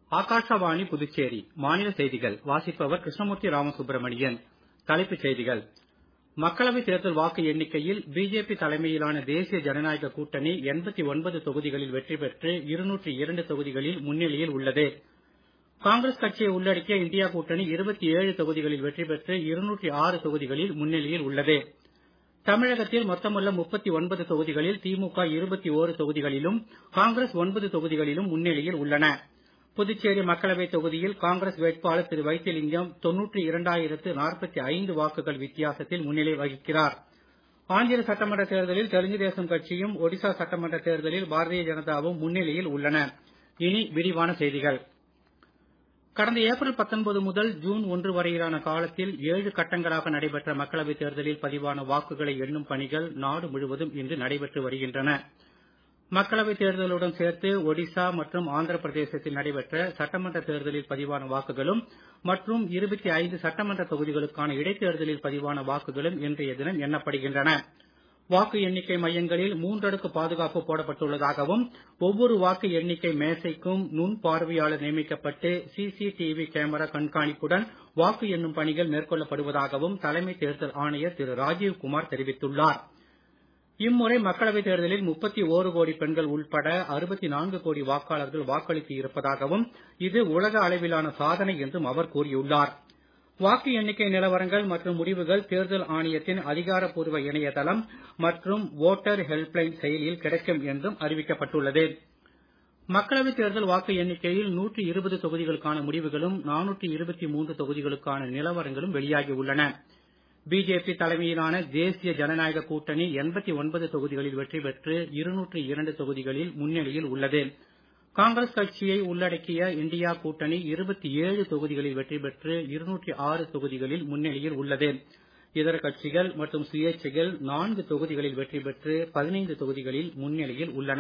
ஆகாஷவாணி புதுச்சேரி மாநில செய்திகள் வாசிப்பவர் கிருஷ்ணமூர்த்தி ராமசுப்ரமணியன் தலைப்புச் செய்திகள் மக்களவைத் தேர்தல் வாக்கு எண்ணிக்கையில் பிஜேபி தலைமையிலான தேசிய ஜனநாயக கூட்டணி 89 தொகுதிகளில் வெற்றி பெற்று 202 தொகுதிகளில் முன்னிலையில் உள்ளது காங்கிரஸ் கட்சியை உள்ளடக்கிய இந்தியா கூட்டணி 27 தொகுதிகளில் வெற்றி பெற்று 206 தொகுதிகளில் முன்னிலையில் உள்ளது தமிழகத்தில் மொத்தமுள்ள 39 தொகுதிகளில் திமுக 21 தொகுதிகளிலும் காங்கிரஸ் 9 தொகுதிகளிலும் முன்னிலையில் உள்ளன புதுச்சேரி மக்களவைத் தொகுதியில் காங்கிரஸ் வேட்பாளர் திரு வைத்திலிங்கம் 92045 வாக்குகள் வித்தியாசத்தில் முன்னிலை வகிக்கிறார் ஆந்திர சட்டமன்ற தேர்தலில் தெலுங்கு தேசம் கட்சியும் ஒடிசா சட்டமன்ற தேர்தலில் பாரதிய ஜனதாவும் முன்னிலையில் உள்ளன இனி விரிவான செய்திகள் கடந்த ஏப்ரல் 19 முதல் ஜூன் 1 வரையிலான காலத்தில் ஏழு கட்டங்களாக நடைபெற்ற மக்களவைத் தேர்தலில் பதிவான வாக்குகளை எண்ணும் பணிகள் நாடு முழுவதும் இன்று நடைபெற்று வருகின்றன மக்களவைத் தேர்தலுடன் சேர்த்து ஒடிசா மற்றும் ஆந்திர பிரதேசத்தில் நடைபெற்ற சட்டமன்ற தேர்தலில் பதிவான வாக்குகளும் மற்றும் 25 சட்டமன்ற தொகுதிகளுக்கான இடைத்தேர்தலில் பதிவான வாக்குகளும் இன்றைய தினம் எண்ணப்படுகின்றன வாக்கு எண்ணிக்கை மையங்களில் மூன்றடுக்கு பாதுகாப்பு போடப்பட்டுள்ளதாகவும் ஒவ்வொரு வாக்கு எண்ணிக்கை மேசைக்கும் நுண் பார்வையாளர் நியமிக்கப்பட்டு சிசிடிவி கேமரா கண்காணிப்புடன் வாக்கு எண்ணும் பணிகள் மேற்கொள்ளப்படுவதாகவும் தலைமை தேர்தல் ஆணையர் திரு ராஜீவ் குமார் தெரிவித்துள்ளார் இம்முறை மக்களவைத் தேர்தலில் 31 கோடி பெண்கள் உள்பட 64 கோடி வாக்காளர்கள் வாக்களித்து இருப்பதாகவும் இது உலக அளவிலான சாதனை என்றும் அவர் கூறியுள்ளார் வாக்கு எண்ணிக்கை நிலவரங்கள் மற்றும் முடிவுகள் தேர்தல் ஆணையத்தின் அதிகாரப்பூர்வ இணையதளம் மற்றும் வோட்டர் ஹெல்ப்லைன் செயலியில் கிடைக்கும் என்றும் அறிவிக்கப்பட்டுள்ளது மக்களவைத் தேர்தல் வாக்கு எண்ணிக்கையில் 120 தொகுதிகளுக்கான முடிவுகளும் 423 தொகுதிகளுக்கான நிலவரங்களும் வெளியாகி உள்ளன பிஜேபி தலைமையிலான தேசிய ஜனநாயக கூட்டணி 89 தொகுதிகளில் வெற்றி பெற்று 202 தொகுதிகளில் முன்னிலையில் உள்ளது காங்கிரஸ் கட்சியை உள்ளடக்கிய இந்தியா கூட்டணி 27 தொகுதிகளில் வெற்றி பெற்று 206 தொகுதிகளில் முன்னிலையில் உள்ளது இதர கட்சிகள் மற்றும் சுயேட்சைகள் நான்கு தொகுதிகளில் வெற்றி பெற்று 15 தொகுதிகளில் முன்னிலையில் உள்ளன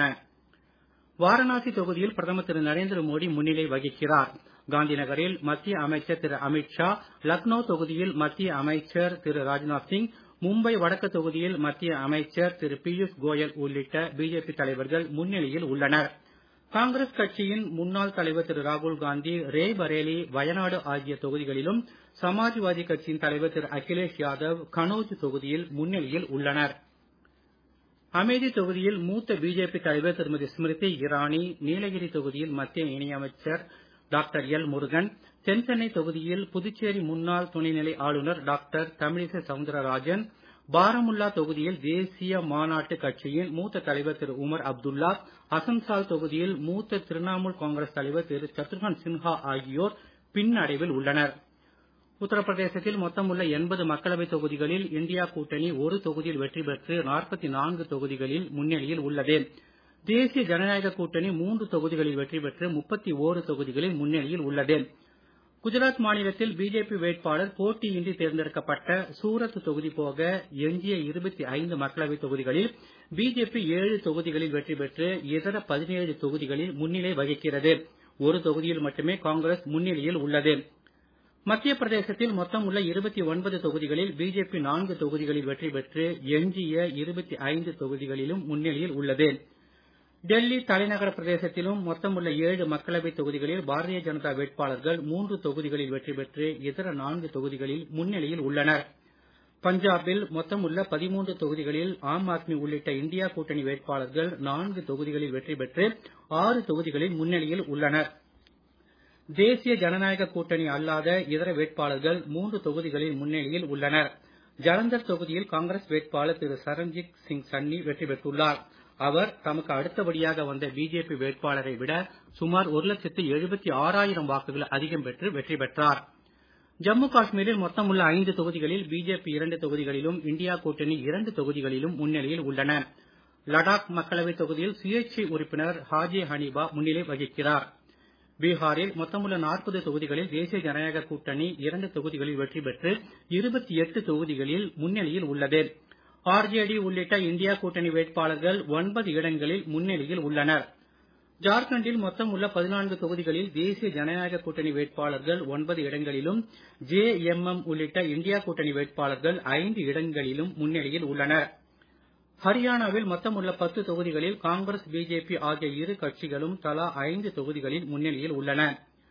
வாரணாசி தொகுதியில் பிரதமர் திரு நரேந்திர மோடி முன்னிலை வகிக்கிறார் காந்தி நகரில் மத்திய அமைச்சர் திரு அமித் ஷா லக்னோ தொகுதியில் மத்திய அமைச்சர் திரு ராஜ்நாத் சிங் மும்பை வடக்கு தொகுதியில் மத்திய அமைச்சர் திரு பியூஷ் கோயல் உள்ளிட்ட பிஜேபி தலைவர்கள் முன்னிலையில் உள்ளனர் காங்கிரஸ் கட்சியின் முன்னாள் தலைவர் திரு ராகுல் காந்தி ரேபரேலி வயநாடு ஆகிய தொகுதிகளிலும் சமாஜ்வாதி கட்சியின் தலைவர் திரு அகிலேஷ் யாதவ் கனோஜ் தொகுதியில் முன்னிலையில் உள்ளனர் அமேதி தொகுதியில் மூத்த பிஜேபி தலைவர் திருமதி ஸ்மிருதி இரானி நீலகிரி தொகுதியில் மத்திய இணையமைச்சர் டாக்டர் எல் முருகன் தென்சென்னை தொகுதியில் புதுச்சேரி முன்னாள் துணைநிலை ஆளுநர் டாக்டர் தமிழிசை சவுந்தரராஜன் பாரமுல்லா தொகுதியில் தேசிய மாநாட்டு கட்சியின் மூத்த தலைவர் திரு உமர் அப்துல்லா அசன்சால் தொகுதியில் மூத்த திரிணாமுல் காங்கிரஸ் தலைவர் திரு சத்ருகன் சின்ஹா ஆகியோர் பின்னடைவில் உள்ளனர் உத்தரப்பிரதேசத்தில் மொத்தமுள்ள 80 மக்களவைத் தொகுதிகளில் இந்தியா கூட்டணி ஒரு தொகுதியில் வெற்றி பெற்று 44 தொகுதிகளில் முன்னிலையில் உள்ளது தேசிய ஜனநாயக கூட்டணி மூன்று தொகுதிகளில் வெற்றி பெற்று 31 தொகுதிகளில் முன்னிலையில் உள்ளது குஜராத் மாநிலத்தில் பிஜேபி வேட்பாளர் போட்டியின்றி தேர்ந்தெடுக்கப்பட்ட சூரத் தொகுதி போக எஞ்சிய 25 மக்களவைத் தொகுதிகளில் பிஜேபி ஏழு தொகுதிகளில் வெற்றி பெற்று இதர 17 தொகுதிகளில் முன்னிலை வகிக்கிறது ஒரு தொகுதியில் மட்டுமே காங்கிரஸ் முன்னிலையில் உள்ளது மத்திய பிரதேசத்தில் மொத்தமுள்ள 29 தொகுதிகளில் பிஜேபி நான்கு தொகுதிகளில் வெற்றி பெற்று எஞ்சிய 25 தொகுதிகளிலும் முன்னிலையில் உள்ளது டெல்லி தலைநகர பிரதேசத்திலும் மொத்தமுள்ள ஏழு மக்களவைத் தொகுதிகளில் பாரதிய ஜனதா வேட்பாளர்கள் மூன்று தொகுதிகளில் வெற்றி பெற்று இதர நான்கு தொகுதிகளில் முன்னிலையில் உள்ளனர் பஞ்சாபில் மொத்தமுள்ள 13 தொகுதிகளில் ஆம் ஆத்மி உள்ளிட்ட இந்தியா கூட்டணி வேட்பாளர்கள் நான்கு தொகுதிகளில் வெற்றி பெற்று ஆறு தொகுதிகளில் முன்னிலையில் உள்ளனர் தேசிய ஜனநாயக கூட்டணி அல்லாத இதர வேட்பாளர்கள் மூன்று தொகுதிகளில் முன்னிலையில் உள்ளனர் ஜலந்தர் தொகுதியில் காங்கிரஸ் வேட்பாளர் திரு சரண்ஜித் சிங் சன்னி வெற்றி பெற்றுள்ளார் அவர் தமக்கு அடுத்தபடியாக வந்த பிஜேபி வேட்பாளரை விட சுமார் ஒரு லட்சத்து எழுபத்தி ஆறாயிரம் வாக்குகள் அதிகம் பெற்று வெற்றி பெற்றார் ஜம்மு காஷ்மீரில் மொத்தமுள்ள ஐந்து தொகுதிகளில் பிஜேபி இரண்டு தொகுதிகளிலும் இந்தியா கூட்டணி இரண்டு தொகுதிகளிலும் முன்னிலையில் உள்ளன லடாக் மக்களவைத் தொகுதியில் சுயேட்சை உறுப்பினர் ஹாஜி ஹனீபா முன்னிலை வகிக்கிறார் பீகாரில் மொத்தமுள்ள 40 தொகுதிகளில் தேசிய ஜனநாயக கூட்டணி இரண்டு தொகுதிகளில் வெற்றி பெற்று 28 தொகுதிகளில் முன்னிலையில் உள்ளது ஆர்ஜேடி உள்ளிட்ட இந்தியா கூட்டணி வேட்பாளர்கள் ஒன்பது இடங்களில் முன்னிலையில் உள்ளனர் ஜார்க்கண்டில் மொத்தம் உள்ள 14 தொகுதிகளில் தேசிய ஜனநாயக கூட்டணி வேட்பாளர்கள் ஒன்பது இடங்களிலும் ஜேஎம்எம் உள்ளிட்ட இந்தியா கூட்டணி வேட்பாளர்கள் ஐந்து இடங்களிலும் முன்னிலையில் உள்ளனர் ஹரியானாவில் மொத்தமுள்ள பத்து தொகுதிகளில் காங்கிரஸ் பிஜேபி ஆகிய இரு கட்சிகளும் தலா ஐந்து தொகுதிகளில் முன்னிலையில் உள்ளன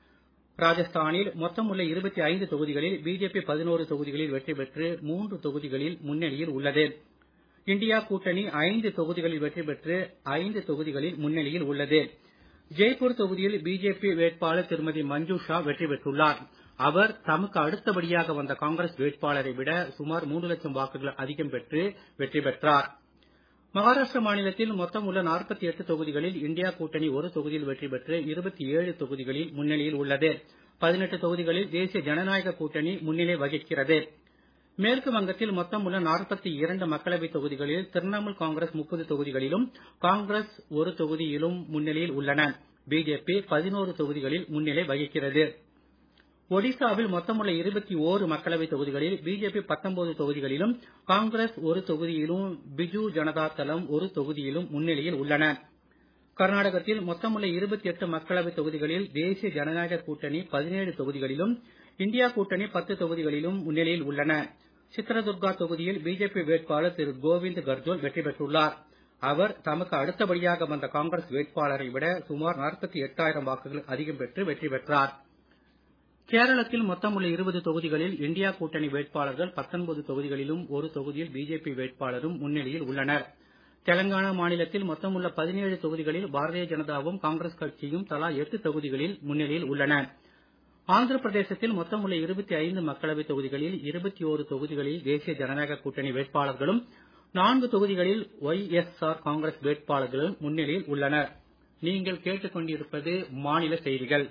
ராஜஸ்தானில் மொத்தமுள்ள 25 தொகுதிகளில் பிஜேபி 11 தொகுதிகளில் வெற்றி பெற்று மூன்று தொகுதிகளில் முன்னணியில் உள்ளது இந்தியா கூட்டணி ஐந்து தொகுதிகளில் வெற்றி பெற்று ஐந்து தொகுதிகளில் முன்னணியில் உள்ளது ஜெய்ப்பூர் தொகுதியில் பிஜேபி வேட்பாளர் திருமதி மஞ்சுஷா வெற்றி பெற்றுள்ளார் அவர் தமக்கு அடுத்தபடியாக வந்த காங்கிரஸ் வேட்பாளரை விட சுமார் மூன்று லட்சம் வாக்குகள் அதிகம் பெற்று வெற்றி பெற்றார் மகாராஷ்டிர மாநிலத்தில் மொத்தம் உள்ள 48 தொகுதிகளில் இந்தியா கூட்டணி ஒரு தொகுதியில் வெற்றி பெற்று 27 தொகுதிகளில் முன்னணியில் உள்ளது 18 தொகுதிகளில் தேசிய ஜனநாயக கூட்டணி முன்னிலை வகிக்கிறது மேற்கு வங்கத்தில் மொத்தம் உள்ள 42 மக்களவை தொகுதிகளில் திரிணாமுல் காங்கிரஸ் 30 தொகுதிகளிலும் காங்கிரஸ் ஒரு தொகுதியிலும் முன்னிலையில் உள்ளன பிஜேபி 11 தொகுதிகளில் முன்னிலை வகிக்கிறது ஒடிசாவில் மொத்தமுள்ள 21 மக்களவை தொகுதிகளில் பிஜேபி 19 தொகுதிகளிலும் காங்கிரஸ் ஒரு தொகுதியிலும் பிஜு ஜனதா தளம் ஒரு தொகுதியிலும் முன்னிலையில் உள்ளன கர்நாடகத்தில் மொத்தமுள்ள 28 மக்களவை தொகுதிகளில் தேசிய ஜனநாயக கூட்டணி 17 தொகுதிகளிலும் இந்தியா கூட்டணி 10 தொகுதிகளிலும் முன்னிலையில் உள்ளன சித்ரதுர்கா தொகுதியில் பிஜேபி வேட்பாளர் திரு கோவிந்த் கர்ஜோல் வெற்றி பெற்றுள்ளார் அவர் தமக்கு அடுத்தபடியாக வந்த காங்கிரஸ் வேட்பாளரை விட சுமார் 48000 வாக்குகள் அதிகம் பெற்று வெற்றி பெற்றார் கேரளத்தில் மொத்தமுள்ள 20 தொகுதிகளில் இந்தியா கூட்டணி வேட்பாளர்கள் 19 தொகுதிகளிலும் ஒரு தொகுதியில் பிஜேபி வேட்பாளரும் முன்னிலையில் உள்ளனர் தெலங்கானா மாநிலத்தில் மொத்தமுள்ள 17 தொகுதிகளில் பாரதிய ஜனதாவும் காங்கிரஸ் கட்சியும் தலா எட்டு தொகுதிகளில் முன்னிலையில் உள்ளன ஆந்திர பிரதேசத்தில் மொத்தமுள்ள 25 மக்களவை தொகுதிகளில் 21 தொகுதிகளில் தேசிய ஜனநாயக கூட்டணி வேட்பாளர்களும் நான்கு தொகுதிகளில் ஒய்எஸ்ஆர் காங்கிரஸ் வேட்பாளர்களும் முன்னிலையில் உள்ளனர் நீங்கள் கேட்டுக்கொண்டிருப்பது மாநில செய்திகள்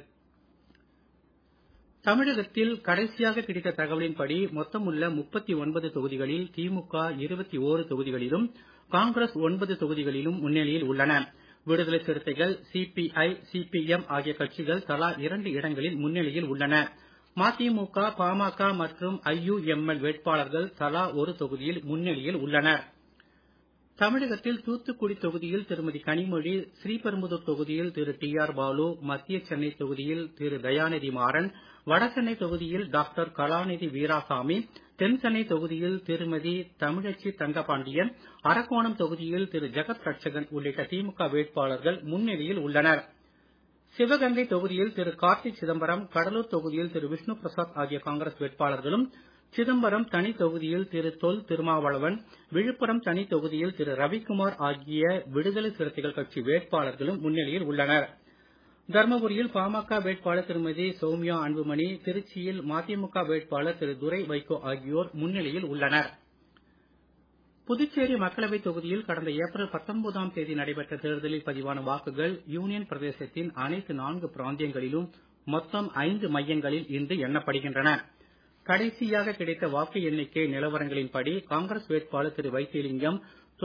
தமிழகத்தில் கடைசியாக கிடைத்த தகவலின்படி மொத்தமுள்ள 39 தொகுதிகளில் திமுக 21 தொகுதிகளிலும் காங்கிரஸ் ஒன்பது தொகுதிகளிலும் முன்னிலையில் உள்ளன விடுதலை சிறுத்தைகள் சிபிஐ சிபிஎம் ஆகிய கட்சிகள் தலா இரண்டு இடங்களில் முன்னிலையில் உள்ளன மதிமுக பாமக மற்றும் ஐயுஎம்எல் வேட்பாளர்கள் தலா ஒரு தொகுதியில் முன்னிலையில் உள்ளனர் தமிழகத்தில் தூத்துக்குடி தொகுதியில் திருமதி கனிமொழி ஸ்ரீபெரும்புதூர் தொகுதியில் திரு டி ஆர் பாலு மத்திய சென்னை தொகுதியில் திரு தயாநிதி மாறன் வடசென்னை தொகுதியில் டாக்டர் கலாநிதி வீராசாமி தென் சென்னை தொகுதியில் திருமதி தமிழச்சி தங்கபாண்டியன் அரக்கோணம் தொகுதியில் திரு ஜெகத் ரட்சகன் உள்ளிட்ட திமுக வேட்பாளர்கள் முன்னிலையில் உள்ளனர் சிவகங்கை தொகுதியில் திரு கார்த்திக் சிதம்பரம் கடலூர் தொகுதியில் திரு விஷ்ணு பிரசாத் ஆகிய காங்கிரஸ் வேட்பாளர்களும் சிதம்பரம் தனி தொகுதியில் திரு தொல் திருமாவளவன் விழுப்புரம் தனி தொகுதியில் திரு ரவிக்குமார் ஆகிய விடுதலை சிறுத்தைகள் கட்சி வேட்பாளர்களும் முன்னிலையில் உள்ளனர் தர்மபுரியில் பாமக வேட்பாளர் திருமதி சௌமியா அன்புமணி திருச்சியில் மதிமுக வேட்பாளர் திரு துரை வைகோ ஆகியோர் முன்னிலையில் உள்ளனர் புதுச்சேரி மக்களவைத் தொகுதியில் கடந்த ஏப்ரல் 19ஆம் தேதி நடைபெற்ற தேர்தலில் பதிவான வாக்குகள் யூனியன் பிரதேசத்தின் அனைத்து நான்கு பிராந்தியங்களிலும் மொத்தம் ஐந்து மையங்களில் இன்று எண்ணப்படுகின்றன கடைசியாக கிடைத்த வாக்கு எண்ணிக்கை நிலவரங்களின்படி காங்கிரஸ் வேட்பாளர் திரு வைத்திலிங்கம்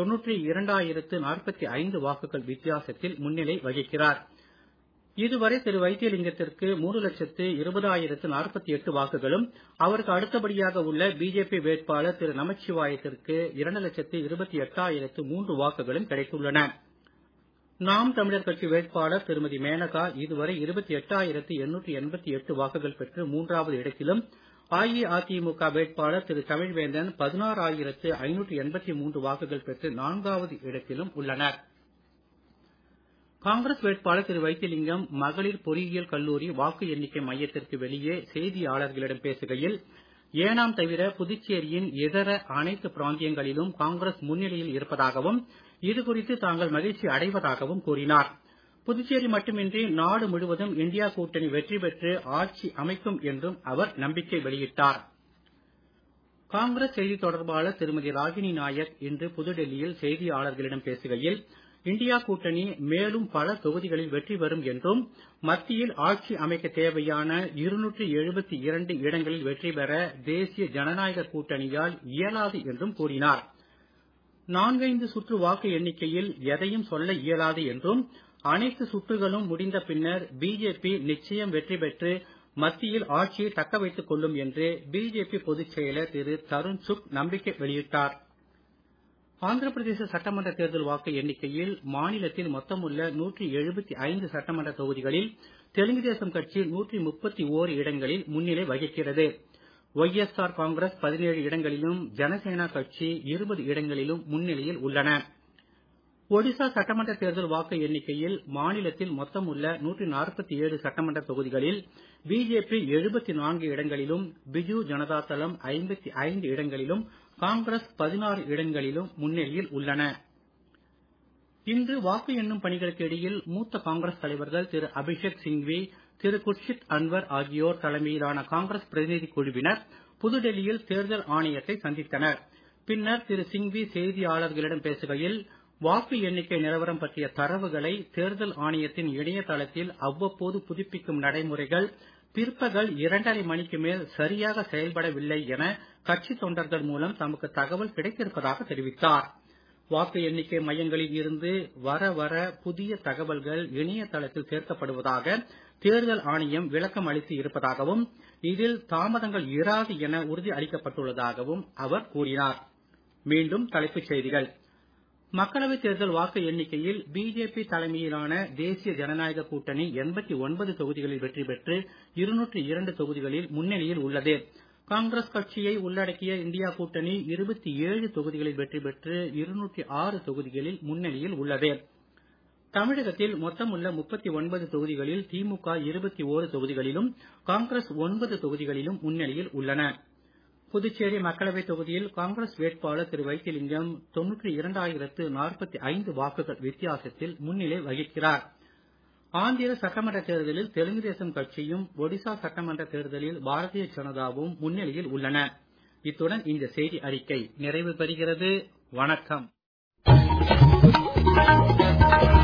92045 வாக்குகள் வித்தியாசத்தில் முன்னிலை வகிக்கிறார் இதுவரை திரு வைத்தியலிங்கத்திற்கு மூன்று லட்சத்து இருபதாயிரத்து நாற்பத்தி எட்டு வாக்குகளும் அவருக்கு அடுத்தபடியாக உள்ள பிஜேபி வேட்பாளர் திரு நமச்சிவாயத்திற்கு இரண்டு லட்சத்து இருபத்தி எட்டாயிரத்து மூன்று வாக்குகளும் கிடைத்துள்ளன நாம் தமிழர் கட்சி வேட்பாளர் திருமதி மேனகா இதுவரை இருபத்தி எட்டாயிரத்து எண்ணூற்றி எண்பத்தி எட்டு வாக்குகள் பெற்று மூன்றாவது இடத்திலும் அஇஅதிமுக வேட்பாளர் திரு தமிழ்வேந்தன் பதினாறாயிரத்து ஐநூற்றி எண்பத்தி மூன்று வாக்குகள் பெற்று நான்காவது இடத்திலும் உள்ளனர் காங்கிரஸ் வேட்பாளர் திரு வைத்திலிங்கம் மகளிர் பொறியியல் கல்லூரி வாக்கு எண்ணிக்கை மையத்திற்கு வெளியே செய்தியாளர்களிடம் பேசுகையில் ஏனாம் தவிர புதுச்சேரியின் இதர அனைத்து பிராந்தியங்களிலும் காங்கிரஸ் முன்னிலையில் இருப்பதாகவும் இது குறித்து தாங்கள் மகிழ்ச்சி அடைவதாகவும் கூறினார் புதுச்சேரி மட்டுமின்றி நாடு முழுவதும் இந்தியா கூட்டணி வெற்றி பெற்று ஆட்சி அமைக்கும் என்றும் அவர் நம்பிக்கை வெளியிட்டார் காங்கிரஸ் செய்தித் தொடர்பாளர் திருமதி ராகினி நாயக் இன்று புதுடெல்லியில் செய்தியாளர்களிடம் பேசுகையில் இந்தியா கூட்டணி மேலும் பல தொகுதிகளில் வெற்றி பெறும் என்றும் மத்தியில் ஆட்சி அமைக்க தேவையான இருநூற்றி எழுபத்தி இரண்டு இடங்களில் வெற்றி பெற தேசிய ஜனநாயக கூட்டணியால் இயலாது என்றும் கூறினார் நான்கைந்து சுற்று வாக்கு எண்ணிக்கையில் எதையும் சொல்ல இயலாது என்றும் அனைத்து சுற்றுகளும் முடிந்த பின்னர் பிஜேபி நிச்சயம் வெற்றி பெற்று மத்தியில் ஆட்சியை தக்க வைத்துக் கொள்ளும் என்று பிஜேபி பொதுச் செயலர் திரு தருண் சுக் நம்பிக்கை வெளியிட்டார் ஆந்திர பிரதேச சட்டமன்ற தேர்தல் வாக்கு எண்ணிக்கையில் மாநிலத்தில் மொத்தமுள்ள நூற்றி எழுபத்தி ஐந்து சட்டமன்ற தொகுதிகளில் தெலுங்கு தேசம் கட்சி நூற்றி முப்பத்தி ஓரு இடங்களில் முன்னிலை வகிக்கிறது ஒய்எஸ்ஆர் காங்கிரஸ் பதினேழு இடங்களிலும் ஜனசேனா கட்சி இருபது இடங்களிலும் முன்னிலையில் உள்ளன ஒடிசா சட்டமன்ற தேர்தல் வாக்கு எண்ணிக்கையில் மாநிலத்தில் மொத்தம் உள்ள 147 சட்டமன்ற தொகுதிகளில் பிஜேபி 74 இடங்களிலும் பிஜு ஜனதா தளம் 55 இடங்களிலும் காங்கிரஸ் 16 இடங்களிலும் முன்னிலையில் உள்ளன இன்று வாக்கு எண்ணும் பணிகளுக்கு இடையில் மூத்த காங்கிரஸ் தலைவர்கள் திரு அபிஷேக் சிங்வி திரு குர்ஷித் அன்வர் ஆகியோர் தலைமையிலான காங்கிரஸ் பிரதிநிதி குழுவினர் புதுடெல்லியில் தேர்தல் ஆணையத்தை சந்தித்தனர் பின்னர் திரு சிங்வி செய்தியாளர்களிடம் பேசுகையில் வாக்கு எண்ணிக்கை நிலவரம் பற்றிய தரவுகளை தேர்தல் ஆணையத்தின் இணையதளத்தில் அவ்வப்போது புதுப்பிக்கும் நடைமுறைகள் பிற்பகல் இரண்டரை மணிக்கு மேல் சரியாக செயல்படவில்லை என கட்சி தொண்டர்கள் மூலம் தமக்கு தகவல் கிடைத்திருப்பதாக தெரிவித்தார் வாக்கு எண்ணிக்கை மையங்களில் இருந்து வர வர புதிய தகவல்கள் இணையதளத்தில் சேர்க்கப்படுவதாக தேர்தல் ஆணையம் விளக்கம் அளித்து இருப்பதாகவும் இதில் தாமதங்கள் இராது என உறுதி அளிக்கப்பட்டுள்ளதாகவும் அவர் கூறினார் மீண்டும் தலைப்புச் செய்திகள் மக்களவைத் தேர்தல் வாக்கு எண்ணிக்கையில் பிஜேபி தலைமையிலான தேசிய ஜனநாயக கூட்டணி 89 தொகுதிகளில் வெற்றி பெற்று 202 தொகுதிகளில் முன்னிலையில் உள்ளது காங்கிரஸ் கட்சியை உள்ளடக்கிய இந்தியா கூட்டணி 27 தொகுதிகளில் வெற்றி பெற்று 206 தொகுதிகளில் முன்னிலையில் உள்ளது தமிழகத்தில் மொத்தம் உள்ள 39 தொகுதிகளில் திமுக 21 தொகுதிகளிலும் காங்கிரஸ் 9 தொகுதிகளிலும் முன்னிலையில் உள்ளன புதுச்சேரி மக்களவைத் தொகுதியில் காங்கிரஸ் வேட்பாளர் திரு வைத்திலிங்கம் 92045 வாக்குகள் வித்தியாசத்தில் முன்னிலை வகிக்கிறார் ஆந்திர சட்டமன்ற தேர்தலில் தெலுங்கு தேசம் கட்சியும் ஒடிசா சட்டமன்ற தேர்தலில் பாரதிய ஜனதாவும் முன்னிலையில் உள்ளன இத்துடன் இந்த செய்தி அறிக்கை நிறைவு பெறுகிறது வணக்கம்